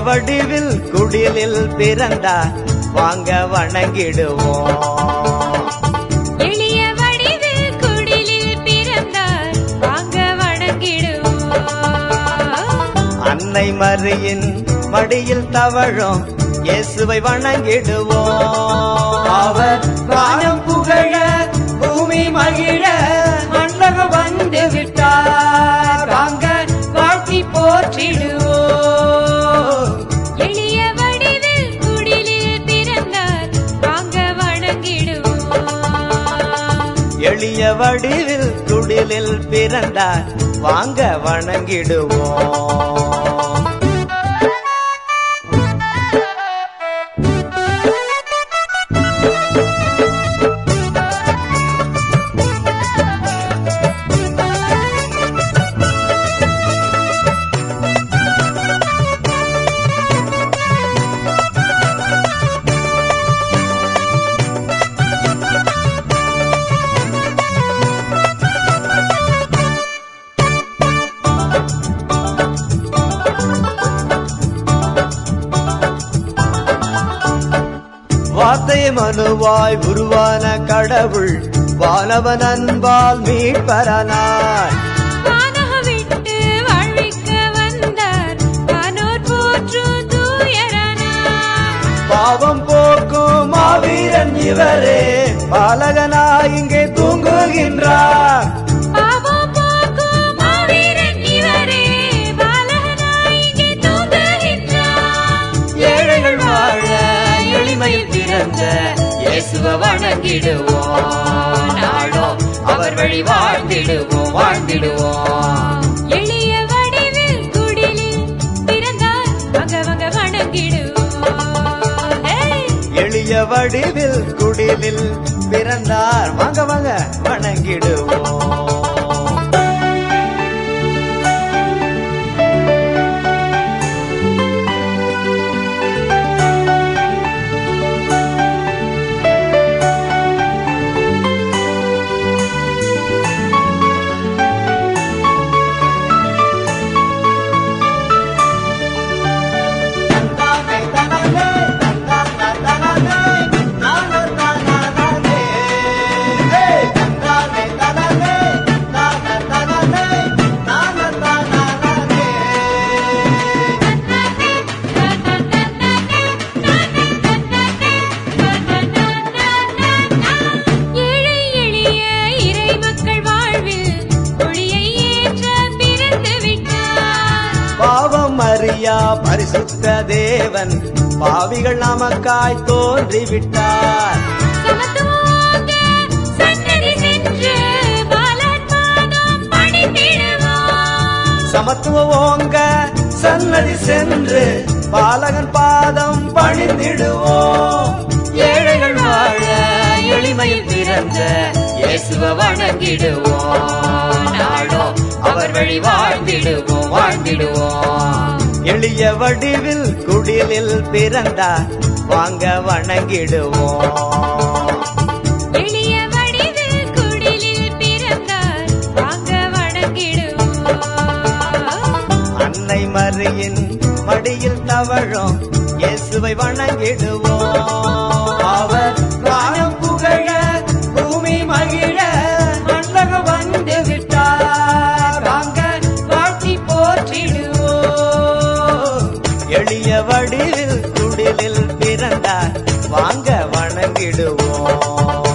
வடிவில் குடிலில் பிறந்தார் வாங்க வணங்கிடுவோம் எளிய வடிவில் குடிலில் பிறந்தார் வாங்க வணங்கிடுவோம் அன்னை மரியின் மடியில் தவழும் இயேசுவை வணங்கிடுவோம் அவர் வானம் புகழ பூமி மகிழ மண்டகம் வந்து விட்டார் வாங்க வாழ்த்தி போற்றிடுவோம் எளிய வடிவில் குடிலில் பிறந்தார் வாங்க வணங்கிடுவோம் எளிய வடிவில் குடிலில் பிறந்தார் வாங்க வணங்கிடுவோம் வார்த்தை மனுவாய் உருவான கடவுள் வானவன் அன்பால் மீட்பரனார் வானகம் விட்டு வாழ்விக்க வந்தார் வானோர் போற்றும் தூயரனார் பாவம் போக்கும் மாவீரன் இவரே பாலகனாய் இங்கே தூங்குகின்றார் பாவம் போக்கும் மாவீரன் இவரே பாலகனாய் இங்கே தூங்குகின்றார் ஏழைகள் வாழ எளிமையில் பிறந்த இயேசுவ வணங்கிடுவோம் நாடோ அவர் வழி வாழ்ந்திடுவோம் வாழ்ந்திடுவோம் எளிய வடிவில் குடிலில் பிறந்தார் வங்க வங்க வணங்கிடுவோம் ஹே! எளிய வடிவில் குடிலில் பிறந்தார் வாங்க வாங்க வணங்கிடுவோம் ஏழை எளிய இறை மக்கள் வாழ்வில் ஒளியை ஏற்ற பிறந்து விட்டார் பாவம் அறியா பரிசுத்த தேவன் பாவிகள் நமக்காய் தோன்றிவிட்டார் சமத்துவமாக சன்னதி சென்று பாலர் பாதம் பணிந்திடுவோம் சமத்துவ ஓங்க சன்னதி சென்று பாலகன் பாதம் பணிந்திடுவோம் ஏழைகள் வாழ எளிமையில் பிறந்த இயேசுவ வணங்கிடுவோம் நாடோ அவர் வழி வாழ்ந்திடுவோம் வாழ்ந்திடுவோம் எளிய வடிவில் குடிலில் பிறந்தார் வாங்க வணங்கிடுவோம் எளிய வடிவில் குடிலில் பிறந்தார் வாங்க வணங்கிடுவோம் அன்னை மரியின் மடியில் தவழும் இயேசுவை வணங்கிடுவோம் அவர் வானம் புகழ பூமி மகிழ மண்டகம் வந்து விட்டார் வாங்க வாழ்த்தி போற்றிடுவோம் எளிய வடிவில் குடிலில் பிறந்தார் வாங்க வணங்கிடுவோம்